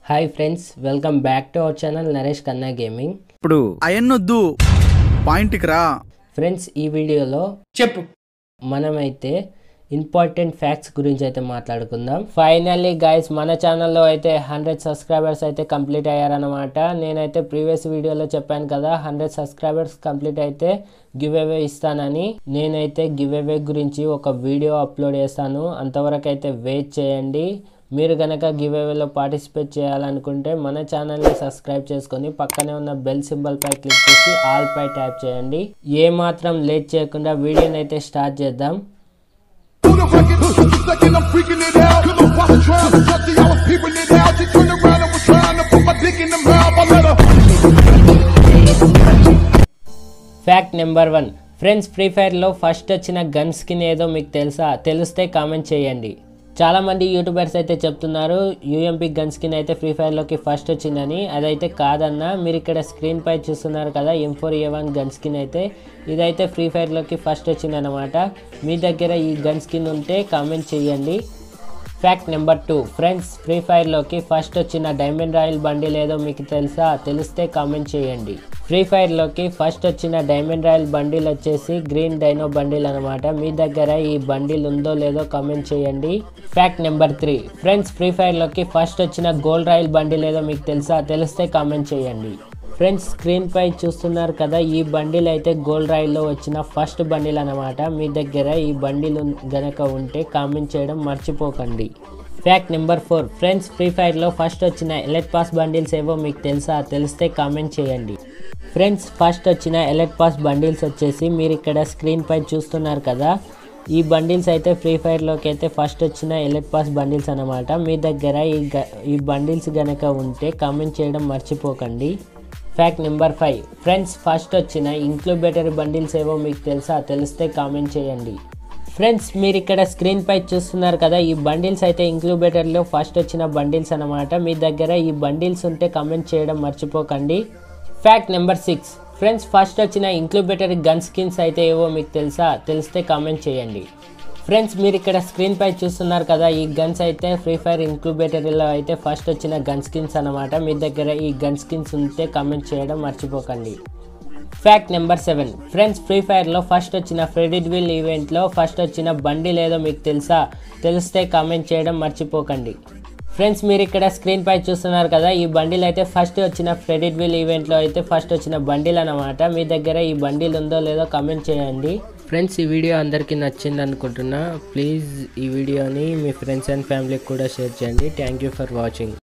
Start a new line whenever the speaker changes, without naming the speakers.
Hi friends welcome back to our channel Naresh Kanna gaming
ఇప్పుడు అయన్నొద్దు పాయింట్కి రా
ఫ్రెండ్స్ ఈ వీడియోలో
చెప్పు
మనమైతే ఇంపార్టెంట్ ఫ్యాక్ట్స్ గురించి అయితే మాట్లాడుకుందాం ఫైనల్లీ గైస్ మన ఛానల్లో అయితే హండ్రెడ్ సబ్స్క్రైబర్స్ అయితే కంప్లీట్ అయ్యారనమాట నేనైతే ప్రీవియస్ వీడియోలో చెప్పాను కదా హండ్రెడ్ సబ్స్క్రైబర్స్ కంప్లీట్ అయితే గివ్ అవే ఇస్తానని నేనైతే గివ్ అవే గురించి ఒక వీడియో అప్లోడ్ చేస్తాను అంతవరకు అయితే వెయిట్ చేయండి మీరు గనక గివ్ అవేలో పార్టిసిపేట్ చేయాలనుకుంటే మన ఛానల్ని సబ్స్క్రైబ్ చేసుకొని పక్కనే ఉన్న బెల్ సింబల్ పై క్లిక్ చేసి ఆల్ పై ట్యాప్ చేయండి ఏ మాత్రం లేట్ చేయకుండా వీడియోని అయితే స్టార్ట్ చేద్దాం
Do the record, second I'm freaking it out. Cause I'm watching trying to touch it, I was peeping it out. She turned around and was trying to put my dick in the mouth. I let her.
Fact number one friends Free ఫైర్లో first వచ్చిన gun skin ఏదో మీకు తెలుసా తెలిస్తే comment చేయండి చాలామంది YouTubers అయితే చెప్తున్నారు యూఎంపీ గన్ స్కిన్ అయితే ఫ్రీ ఫైర్లోకి ఫస్ట్ వచ్చిందని అదైతే కాదన్న మీరు ఇక్కడ స్క్రీన్ పై చూస్తున్నారు కదా M four A one gun skin అయితే ఇదైతే ఫ్రీ ఫైర్లోకి ఫస్ట్ వచ్చిందనమాట మీ దగ్గర ఈ గన్ స్కిన్ ఉంటే కామెంట్ చేయండి fact number two friends Free ఫైర్లోకి ఫస్ట్ వచ్చిన డైమండ్ రాయల్ బండిల్ ఏదో మీకు తెలుసా తెలిస్తే కామెంట్ చేయండి ఫ్రీ ఫైర్లోకి ఫస్ట్ వచ్చిన డైమండ్ రాయల్ బండిల్ వచ్చేసి గ్రీన్ డైనో బండిల్ అనమాట మీ దగ్గర ఈ బండిల్ ఉందో లేదో కామెంట్ చేయండి fact number three friends Free ఫైర్లోకి ఫస్ట్ వచ్చిన గోల్డ్ రాయల్ బండిల్ ఏదో మీకు తెలుసా తెలిస్తే కామెంట్ చేయండి ఫ్రెండ్స్ స్క్రీన్ పై చూస్తున్నారు కదా ఈ బండిల్ అయితే గోల్డ్ రాయిల్లో వచ్చిన ఫస్ట్ బండిల్ అనమాట మీ దగ్గర ఈ బండిల్ ఉన్- గనక ఉంటే కామెంట్ చేయడం మర్చిపోకండి fact number four friends Free ఫైర్లో ఫస్ట్ వచ్చిన ఎలెట్ పాస్ బండిల్స్ ఏవో మీకు తెలుసా తెలిస్తే కామెంట్ చేయండి ఫ్రెండ్స్ ఫస్ట్ వచ్చిన ఎలెట్ పాస్ బండిల్స్ వచ్చేసి మీరు ఇక్కడ స్క్రీన్ పై చూస్తున్నారు కదా ఈ బండిల్స్ అయితే ఫ్రీ ఫైర్లోకి అయితే ఫస్ట్ వచ్చిన ఎలెట్ పాస్ బండిల్స్ అనమాట మీ దగ్గర ఈ గ- ఈ బండిల్స్ గనక ఉంటే కామెంట్ చేయడం మర్చిపోకండి fact number five friends first వచ్చిన ఇంక్లూబేటరీ బండిల్స్ ఏవో మీకు తెలుసా తెలిస్తే కామెంట్ చేయండి ఫ్రెండ్స్ మీరు ఇక్కడ స్క్రీన్ పై చూస్తున్నారు కదా ఈ బండిల్స్ అయితే ఇంక్లూబేటర్లో ఫస్ట్ వచ్చిన బండిల్స్ అనమాట మీ దగ్గర ఈ బండిల్స్ ఉంటే కామెంట్ చేయడం మర్చిపోకండి fact number six friends first వచ్చిన ఇంక్లూబేటరీ గన్ స్కిన్స్ అయితే ఏవో మీకు తెలుసా తెలిస్తే కామెంట్ చేయండి ఫ్రెండ్స్ మీరు ఇక్కడ స్క్రీన్ పై చూస్తున్నారు కదా ఈ గన్స్ అయితే ఫ్రీ ఫైర్ ఇంక్లూబేటరీలో అయితే ఫస్ట్ వచ్చిన గన్ స్కిన్స్ అనమాట మీ దగ్గర ఈ గన్ స్కిన్స్ ఉంటే కామెంట్ చేయడం మర్చిపోకండి fact number seven friends Free ఫైర్లో ఫస్ట్ వచ్చిన ఫ్రెడిట్ విల్ ఈవెంట్లో ఫస్ట్ వచ్చిన బండి లేదో మీకు తెలుసా తెలిస్తే కామెంట్ చేయడం మర్చిపోకండి ఫ్రెండ్స్ మీరు ఇక్కడ స్క్రీన్ పై చూస్తున్నారు కదా ఈ బండిల్ అయితే ఫస్ట్ వచ్చిన ఫ్రెడిట్ విల్ ఈవెంట్లో అయితే ఫస్ట్ వచ్చిన బండిల్ అనమాట మీ దగ్గర ఈ బండిల్ ఉందో లేదో కామెంట్ చేయండి ఫ్రెండ్స్ ఈ వీడియో అందరికీ నచ్చింది అనుకుంటున్నా ప్లీజ్ ఈ వీడియోని మీ ఫ్రెండ్స్ అండ్ ఫ్యామిలీకి కూడా షేర్ చేయండి థ్యాంక్ యూ ఫర్ వాచింగ్